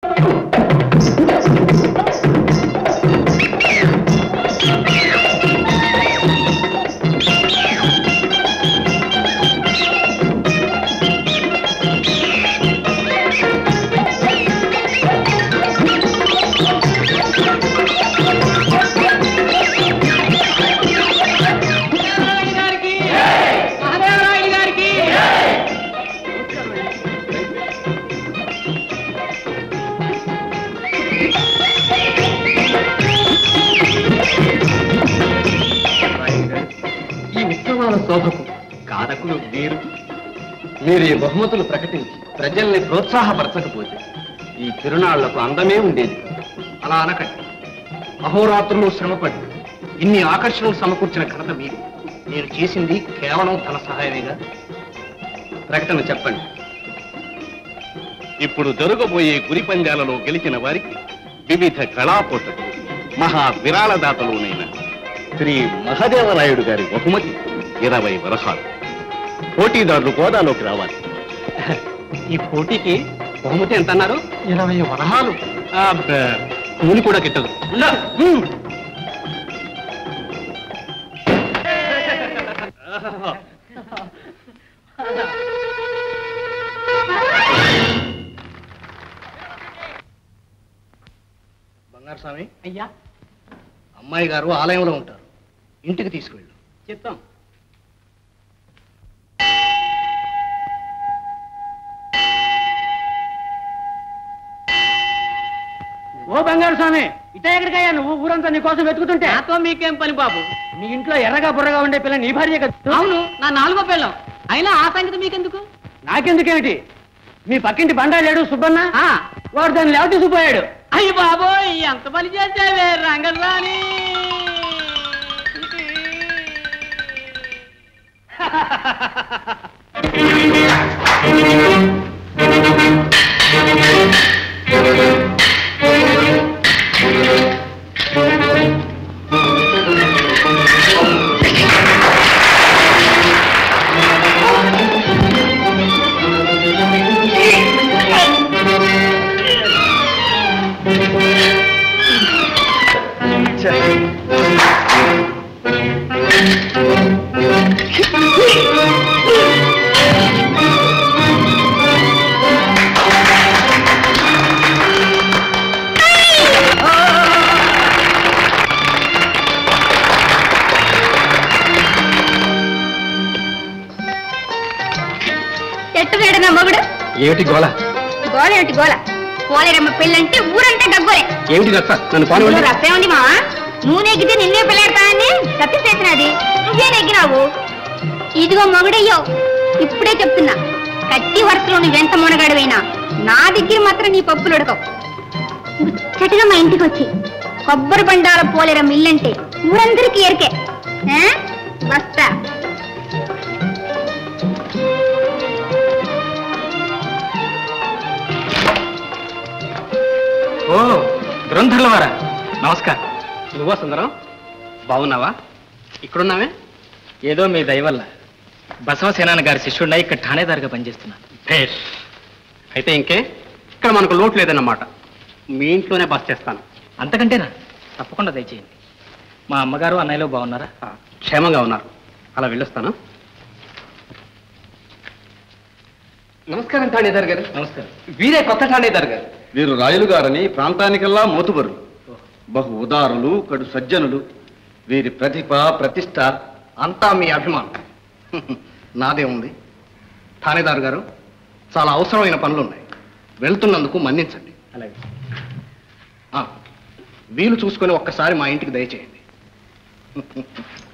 ఈ ఉత్సవాల శోభకు కారకులు మీరు మీరు ఈ బహుమతులు ప్రకటించి ప్రజల్ని ప్రోత్సాహపరచకపోతే ఈ తిరునాళ్లకు అందమే ఉండేది కాదు. అలా అనకండి అహోరాత్రులు శ్రమపడి ఇన్ని ఆకర్షణలు సమకూర్చిన ఘనత మీరు నేను చేసింది కేవలం ధన సహాయమేగా ప్రకటన చెప్పండి ఇప్పుడు జరగబోయే గురి పందాలలో గెలిచిన వారికి వివిధ కళాపోషకులు మహా విరాళదాతలునైన శ్రీ మహదేవరాయుడు గారి బహుమతి ఇరవై వరహాలు పోటీదారులు గోదాలోకి రావాలి ఈ పోటీకి బహుమతి ఎంత అన్నారు ఇరవై వరహాలు కూలి కూడా గిట్టదు ఉండు. హ్మ్. బంగారు స్వామి అయ్యా అమ్మాయి గారు ఆలయంలో ఉంటారు ఇంటికి తీసుకువెళ్ళు చెప్తాం ఓ బంగారు స్వామి ఇటే ఎక్కడికయ్యా నువ్వు ఊరంతా నీ కోసం వెతుకుతుంటే నాతో మీకేం పని బాబు మీ ఇంట్లో ఎర్రగా బుర్రగా ఉండే పిల్ల నీ భార్య కదా అవును నా నాలుగో పిల్లం అయినా ఆ సంగతి మీకెందుకు నాకెందుకేమిటి మీ పక్కింటి బండా లేడు సుబ్బన్న వాడు దాన్ని లేవ తీసుకుపోయాడు అయ్యి బాబోయ్ ఎంత పని చేసావే రంగరాని చెట్టుగాడు నా మొగుడు ఏమిటి గోళ గోల ఏమిటి గోల పోలేరమ్మ పెళ్ళంటే ఊరంటే గగ్గోలే ఏమిటి రచ్చ నన్ను ఇందులో పాల్గొండి రసం ఉంది మావా నువ్వు నెగ్గితే నిన్నే పెళ్ళాడతానని సత్యం చేసినది నువ్వే నెగ్గినావు ఇదిగో మొగుడయ్యో ఇప్పుడే చెప్తున్నా కత్తి వరుసలో నువ్వెంత మునగాడివైనా నా దగ్గర మాత్రం నీ పప్పులు ఉడకవు ముచ్చటగా మా ఇంటికి వచ్చి కొబ్బరి బండాల పోలేరమ్మ ఇల్లంటే ఊరందరికీ ఎరికే ఆ? వస్తా ఓ గ్రంథుల వారా నమస్కారం నువ్వా సుందరం బాగున్నావా ఇక్కడున్నావే ఏదో మీ దయ వల్ల బసవసేనాని గారి శిష్యుడిన ఇక్కడ ఠాణేదారుగా పనిచేస్తున్నాను భేష్ అయితే ఇంకే ఇక్కడ మనకు లోటు లేదన్నమాట మీ ఇంట్లోనే బస్ చేస్తాను అంతకంటేనా తప్పకుండా దయచేయండి మా అమ్మగారు అన్నయ్యలో బాగున్నారా ఆ, క్షేమంగా ఉన్నారు అలా వెళ్ళొస్తాను నమస్కారం ఠాణేదార్ గారు నమస్కారం వీరే కొత్త ఠాణేదార్ గారు వీరు రాయలు గారని ప్రాంతానికల్లా మోతుబరు బహు ఉదారులు కడు సజ్జనులు వీరి ప్రతిభ ప్రతిష్ట అంతా మీ అభిమానం నాదే ఉంది ఠాణేదార్ గారు చాలా అవసరమైన పనులు ఉన్నాయి వెళ్తున్నందుకు మన్నించండి అలాగే ఆ, వీలు చూసుకొని ఒక్కసారి మా ఇంటికి దయచేయండి